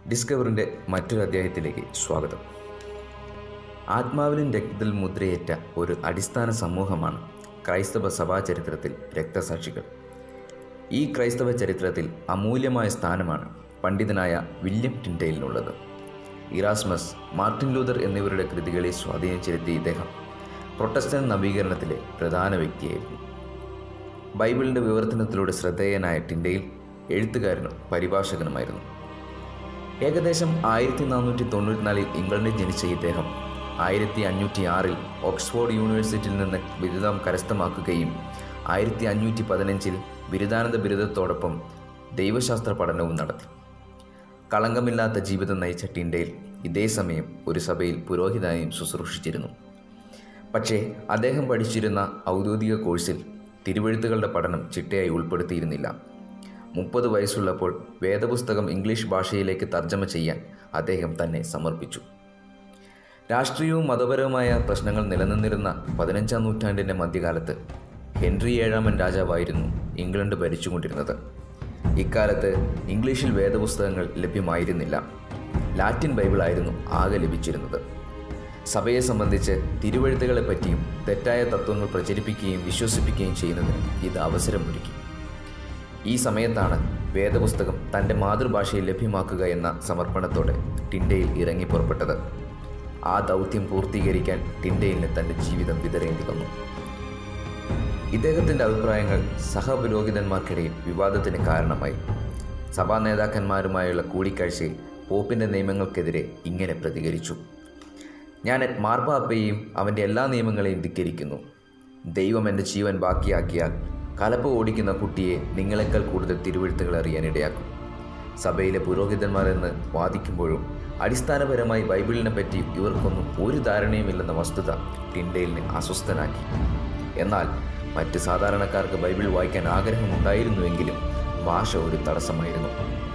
ഡിസ്കവറിൻ്റെ മറ്റൊരു അധ്യായത്തിലേക്ക് സ്വാഗതം ആത്മാവിലും രക്തത്തിൽ മുദ്രയേറ്റ ഒരു അടിസ്ഥാന സമൂഹമാണ് ക്രൈസ്തവ സഭാചരിത്രത്തിൽ രക്തസാക്ഷികൾ ഈ ക്രൈസ്തവ ചരിത്രത്തിൽ അമൂല്യമായ സ്ഥാനമാണ് പണ്ഡിതനായ വില്യം ടിൻഡെയിലിനുള്ളത് ഇറാസ്മസ് മാർട്ടിൻ ലൂതർ എന്നിവരുടെ കൃതികളെ സ്വാധീനം ചെലുത്തിയ ഇദ്ദേഹം പ്രൊട്ടസ്റ്റന്റ് നവീകരണത്തിലെ പ്രധാന വ്യക്തിയായിരുന്നു ബൈബിളിൻ്റെ വിവർത്തനത്തിലൂടെ ശ്രദ്ധേയനായ ടിൻഡെയിൽ എഴുത്തുകാരനും പരിഭാഷകനുമായിരുന്നു ഏകദേശം ആയിരത്തി നാനൂറ്റി തൊണ്ണൂറ്റിനാലിൽ ഇംഗ്ലണ്ടിൽ ജനിച്ച ഇദ്ദേഹം ആയിരത്തി അഞ്ഞൂറ്റി ആറിൽ ഓക്സ്ഫോർഡ് യൂണിവേഴ്സിറ്റിയിൽ നിന്ന് ബിരുദം കരസ്ഥമാക്കുകയും ആയിരത്തി അഞ്ഞൂറ്റി പതിനഞ്ചിൽ ബിരുദാനന്ദ ബിരുദത്തോടൊപ്പം ദൈവശാസ്ത്ര പഠനവും നടത്തി കളങ്കമില്ലാത്ത ജീവിതം നയിച്ച ടിൻഡേൽ ഇതേ സമയം ഒരു സഭയിൽ പുരോഹിതായും ശുശ്രൂഷിച്ചിരുന്നു പക്ഷേ അദ്ദേഹം പഠിച്ചിരുന്ന ഔദ്യോഗിക കോഴ്സിൽ തിരുവഴുത്തുകളുടെ പഠനം ചിട്ടയായി ഉൾപ്പെടുത്തിയിരുന്നില്ല മുപ്പത് വയസ്സുള്ളപ്പോൾ വേദപുസ്തകം ഇംഗ്ലീഷ് ഭാഷയിലേക്ക് തർജ്ജമ ചെയ്യാൻ അദ്ദേഹം തന്നെ സമർപ്പിച്ചു രാഷ്ട്രീയവും മതപരവുമായ പ്രശ്നങ്ങൾ നിലനിന്നിരുന്ന പതിനഞ്ചാം നൂറ്റാണ്ടിൻ്റെ മധ്യകാലത്ത് ഹെൻറി ഏഴാമൻ രാജാവായിരുന്നു ഇംഗ്ലണ്ട് ഭരിച്ചുകൊണ്ടിരുന്നത് ഇക്കാലത്ത് ഇംഗ്ലീഷിൽ വേദപുസ്തകങ്ങൾ ലഭ്യമായിരുന്നില്ല ലാറ്റിൻ ബൈബിളായിരുന്നു ആകെ ലഭിച്ചിരുന്നത് സഭയെ സംബന്ധിച്ച് തിരുവഴുത്തുകളെ പറ്റിയും തെറ്റായ തത്വങ്ങൾ പ്രചരിപ്പിക്കുകയും വിശ്വസിപ്പിക്കുകയും ചെയ്യുന്നതിന് ഇത് അവസരമൊരുക്കി ഈ സമയത്താണ് വേദപുസ്തകം തൻ്റെ മാതൃഭാഷയിൽ ലഭ്യമാക്കുക എന്ന സമർപ്പണത്തോടെ ടിൻഡയിൽ ഇറങ്ങി പുറപ്പെട്ടത് ആ ദൗത്യം പൂർത്തീകരിക്കാൻ ടിൻഡയിലിന് തൻ്റെ ജീവിതം വിതറേണ്ടി വന്നു ഇദ്ദേഹത്തിൻ്റെ അഭിപ്രായങ്ങൾ സഹപുരോഹിതന്മാർക്കിടയിൽ വിവാദത്തിന് കാരണമായി സഭാ നേതാക്കന്മാരുമായുള്ള കൂടിക്കാഴ്ചയിൽ പോപ്പിൻ്റെ നിയമങ്ങൾക്കെതിരെ ഇങ്ങനെ പ്രതികരിച്ചു ഞാൻ മാർപ്പാപ്പയെയും അവൻ്റെ എല്ലാ നിയമങ്ങളെയും ധിക്കരിക്കുന്നു ദൈവം എൻ്റെ ജീവൻ ബാക്കിയാക്കിയാൽ കലപ്പ ഓടിക്കുന്ന കുട്ടിയെ നിങ്ങളെക്കാൾ കൂടുതൽ തിരുവഴുത്തുകൾ അറിയാൻ ഇടയാക്കും സഭയിലെ പുരോഹിതന്മാരെന്ന് വാദിക്കുമ്പോഴും അടിസ്ഥാനപരമായി ബൈബിളിനെ പറ്റി ഇവർക്കൊന്നും ഒരു ധാരണയുമില്ലെന്ന വസ്തുത ടിൻഡെയിലിനെ അസ്വസ്ഥനാക്കി എന്നാൽ മറ്റ് സാധാരണക്കാർക്ക് ബൈബിൾ വായിക്കാൻ ആഗ്രഹമുണ്ടായിരുന്നുവെങ്കിലും ഭാഷ ഒരു തടസ്സമായിരുന്നു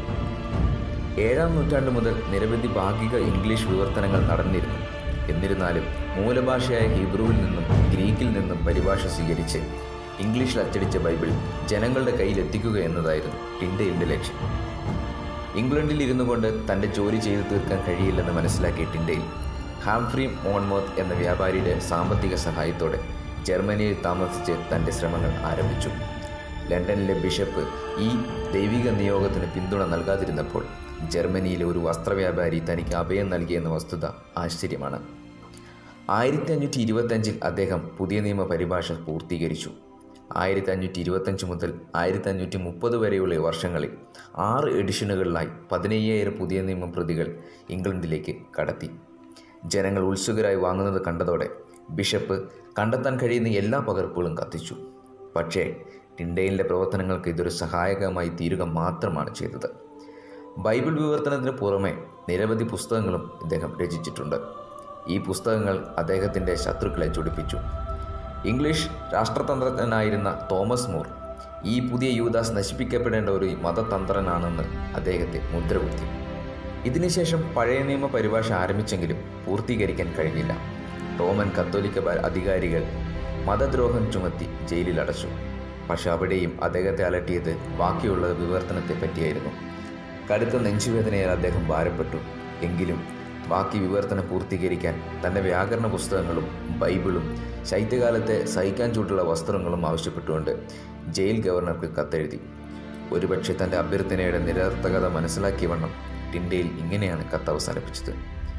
ഏഴാം നൂറ്റാണ്ട് മുതൽ നിരവധി ഭാഗിക ഇംഗ്ലീഷ് വിവർത്തനങ്ങൾ നടന്നിരുന്നു എന്നിരുന്നാലും മൂലഭാഷയായ ഹീബ്രുവിൽ നിന്നും ഗ്രീക്കിൽ നിന്നും പരിഭാഷ സ്വീകരിച്ച് ഇംഗ്ലീഷിൽ അച്ചടിച്ച ബൈബിൾ ജനങ്ങളുടെ കയ്യിൽ എത്തിക്കുക എന്നതായിരുന്നു ടിൻഡെയിലിൻ്റെ ലക്ഷ്യം ഇംഗ്ലണ്ടിൽ ഇരുന്നു കൊണ്ട് തൻ്റെ ജോലി ചെയ്തു തീർക്കാൻ കഴിയില്ലെന്ന് മനസ്സിലാക്കിയ ടിൻഡെയിൽ ഹാംഫ്രി മോൺമോത്ത് എന്ന വ്യാപാരിയുടെ സാമ്പത്തിക സഹായത്തോടെ ജർമ്മനിയിൽ താമസിച്ച് തൻ്റെ ശ്രമങ്ങൾ ആരംഭിച്ചു ലണ്ടനിലെ ബിഷപ്പ് ഈ ദൈവിക നിയോഗത്തിന് പിന്തുണ നൽകാതിരുന്നപ്പോൾ ജർമ്മനിയിലെ ഒരു വസ്ത്രവ്യാപാരി തനിക്ക് അഭയം നൽകിയെന്ന വസ്തുത ആശ്ചര്യമാണ് ആയിരത്തി അഞ്ഞൂറ്റി ഇരുപത്തഞ്ചിൽ അദ്ദേഹം പുതിയ നിയമ പരിഭാഷ പൂർത്തീകരിച്ചു ആയിരത്തി അഞ്ഞൂറ്റി ഇരുപത്തഞ്ച് മുതൽ ആയിരത്തി അഞ്ഞൂറ്റി മുപ്പത് വരെയുള്ള വർഷങ്ങളിൽ ആറ് എഡിഷനുകളിലായി പതിനയ്യായിരം പുതിയ നിയമ പ്രതികൾ ഇംഗ്ലണ്ടിലേക്ക് കടത്തി ജനങ്ങൾ ഉത്സുകരായി വാങ്ങുന്നത് കണ്ടതോടെ ബിഷപ്പ് കണ്ടെത്താൻ കഴിയുന്ന എല്ലാ പകർപ്പുകളും കത്തിച്ചു പക്ഷേ ടിൻഡെയിലിൻ്റെ പ്രവർത്തനങ്ങൾക്ക് ഇതൊരു സഹായകമായി തീരുക മാത്രമാണ് ചെയ്തത് ബൈബിൾ വിവർത്തനത്തിന് പുറമെ നിരവധി പുസ്തകങ്ങളും ഇദ്ദേഹം രചിച്ചിട്ടുണ്ട് ഈ പുസ്തകങ്ങൾ അദ്ദേഹത്തിൻ്റെ ശത്രുക്കളെ ചൊടിപ്പിച്ചു ഇംഗ്ലീഷ് രാഷ്ട്രതന്ത്രജ്ഞനായിരുന്ന തോമസ് മൂർ ഈ പുതിയ യൂദാസ് നശിപ്പിക്കപ്പെടേണ്ട ഒരു മതതന്ത്രനാണെന്ന് അദ്ദേഹത്തെ മുദ്രകുത്തി ഇതിനുശേഷം പഴയ നിയമ പരിഭാഷ ആരംഭിച്ചെങ്കിലും പൂർത്തീകരിക്കാൻ കഴിഞ്ഞില്ല റോമൻ കത്തോലിക്ക അധികാരികൾ മതദ്രോഹം ചുമത്തി ജയിലിൽ അടച്ചു പക്ഷെ അവിടെയും അദ്ദേഹത്തെ അലട്ടിയത് ബാക്കിയുള്ള വിവർത്തനത്തെ പറ്റിയായിരുന്നു കടുത്ത നെഞ്ചുവേദനയാൽ അദ്ദേഹം ഭാരപ്പെട്ടു എങ്കിലും ബാക്കി വിവർത്തനം പൂർത്തീകരിക്കാൻ തൻ്റെ വ്യാകരണ പുസ്തകങ്ങളും ബൈബിളും ശൈത്യകാലത്തെ സഹിക്കാൻ ചൂട്ടുള്ള വസ്ത്രങ്ങളും ആവശ്യപ്പെട്ടുകൊണ്ട് ജയിൽ ഗവർണർക്ക് കത്തെഴുതി ഒരുപക്ഷെ തൻ്റെ അഭ്യർത്ഥനയുടെ നിരർത്ഥകത മനസ്സിലാക്കിയ വണ്ണം ടിൻഡയിൽ ഇങ്ങനെയാണ് കത്ത് അവസാനിപ്പിച്ചത്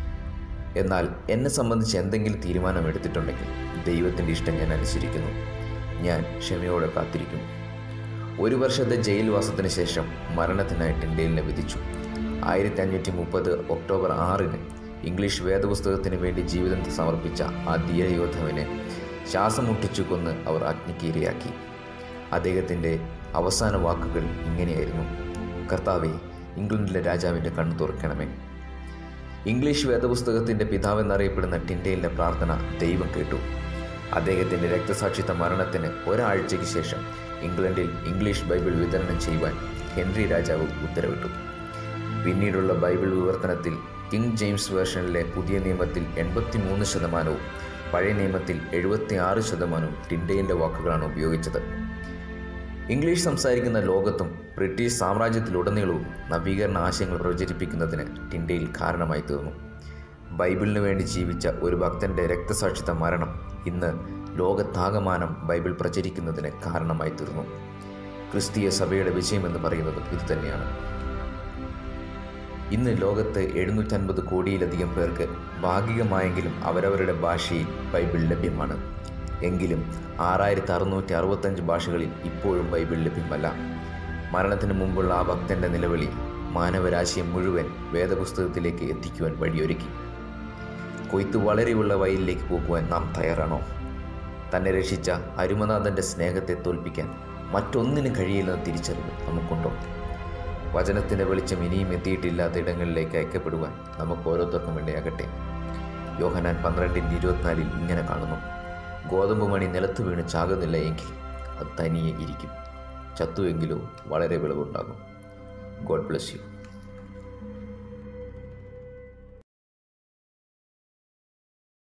എന്നാൽ എന്നെ സംബന്ധിച്ച് എന്തെങ്കിലും തീരുമാനം എടുത്തിട്ടുണ്ടെങ്കിൽ ദൈവത്തിൻ്റെ ഇഷ്ടം ഞാൻ അനുസരിക്കുന്നു ഞാൻ ക്ഷമയോടെ കാത്തിരിക്കും ഒരു വർഷത്തെ ജയിൽവാസത്തിന് ശേഷം മരണത്തിനായി ടിൻഡെയിലിനെ വിധിച്ചു ആയിരത്തി അഞ്ഞൂറ്റി മുപ്പത് ഒക്ടോബർ ആറിന് ഇംഗ്ലീഷ് വേദപുസ്തകത്തിന് വേണ്ടി ജീവിതം സമർപ്പിച്ച ആ ധീരയോദ്ധാവിനെ ശ്വാസം മുട്ടിച്ചു കൊന്ന് അവർ അഗ്നിക്ക് ഇരയാക്കി അദ്ദേഹത്തിൻ്റെ അവസാന വാക്കുകൾ ഇങ്ങനെയായിരുന്നു കർത്താവെ ഇംഗ്ലണ്ടിലെ രാജാവിൻ്റെ കണ്ണു തുറക്കണമേ ഇംഗ്ലീഷ് വേദപുസ്തകത്തിൻ്റെ പിതാവെന്നറിയപ്പെടുന്ന ടിൻഡെയിലിൻ്റെ പ്രാർത്ഥന ദൈവം കേട്ടു അദ്ദേഹത്തിൻ്റെ രക്തസാക്ഷിത്വ മരണത്തിന് ഒരാഴ്ചയ്ക്ക് ശേഷം ഇംഗ്ലണ്ടിൽ ഇംഗ്ലീഷ് ബൈബിൾ വിതരണം ചെയ്യുവാൻ ഹെൻറി രാജാവ് ഉത്തരവിട്ടു പിന്നീടുള്ള ബൈബിൾ വിവർത്തനത്തിൽ കിങ് ജെയിംസ് വേർഷനിലെ പുതിയ നിയമത്തിൽ എൺപത്തി മൂന്ന് ശതമാനവും പഴയ നിയമത്തിൽ എഴുപത്തി ആറ് ശതമാനവും ടിൻഡെയിലിൻ്റെ വാക്കുകളാണ് ഉപയോഗിച്ചത് ഇംഗ്ലീഷ് സംസാരിക്കുന്ന ലോകത്തും ബ്രിട്ടീഷ് സാമ്രാജ്യത്തിലുടനീളവും നവീകരണ ആശയങ്ങൾ പ്രചരിപ്പിക്കുന്നതിന് ടിൻഡയിൽ കാരണമായി തീർന്നു ബൈബിളിന് വേണ്ടി ജീവിച്ച ഒരു ഭക്തന്റെ രക്തസാക്ഷിത്വ മരണം ഇന്ന് ലോകത്താകമാനം ബൈബിൾ പ്രചരിക്കുന്നതിന് കാരണമായി തീർന്നു ക്രിസ്തീയ സഭയുടെ വിജയമെന്ന് പറയുന്നത് ഇതുതന്നെയാണ് ഇന്ന് ലോകത്ത് എഴുന്നൂറ്റൻപത് കോടിയിലധികം പേർക്ക് ഭാഗികമായെങ്കിലും അവരവരുടെ ഭാഷയിൽ ബൈബിൾ ലഭ്യമാണ് എങ്കിലും ആറായിരത്തി അറുന്നൂറ്റി അറുപത്തഞ്ച് ഭാഷകളിൽ ഇപ്പോഴും ബൈബിൾ ലഭ്യമല്ല മരണത്തിന് മുമ്പുള്ള ആ ഭക്തന്റെ നിലവിളി മാനവരാശിയെ മുഴുവൻ വേദപുസ്തകത്തിലേക്ക് എത്തിക്കുവാൻ വഴിയൊരുക്കി കൊയ്ത്ത് വളരെയുള്ള വയലിലേക്ക് പോകുവാൻ നാം തയ്യാറാണോ തന്നെ രക്ഷിച്ച അരുമനാഥൻ്റെ സ്നേഹത്തെ തോൽപ്പിക്കാൻ മറ്റൊന്നിനും കഴിയില്ലെന്ന തിരിച്ചറിവ് നമുക്കുണ്ടോ വചനത്തിൻ്റെ വെളിച്ചം ഇനിയും എത്തിയിട്ടില്ലാത്ത ഇടങ്ങളിലേക്ക് അയക്കപ്പെടുവാൻ നമുക്ക് ഓരോരുത്തർക്കും വേണ്ടിയാകട്ടെ യോഹനാൻ പന്ത്രണ്ടിൻ്റെ ഇരുപത്തിനാലിൽ ഇങ്ങനെ കാണുന്നു ഗോതമ്പ് മണി നിലത്ത് വീണ് ചാകുന്നില്ല എങ്കിൽ അത് തനിയെ ഇരിക്കും ചത്തുവെങ്കിലോ വളരെ വിളവുണ്ടാകും ഗോഡ് ബ്ലെസ് യു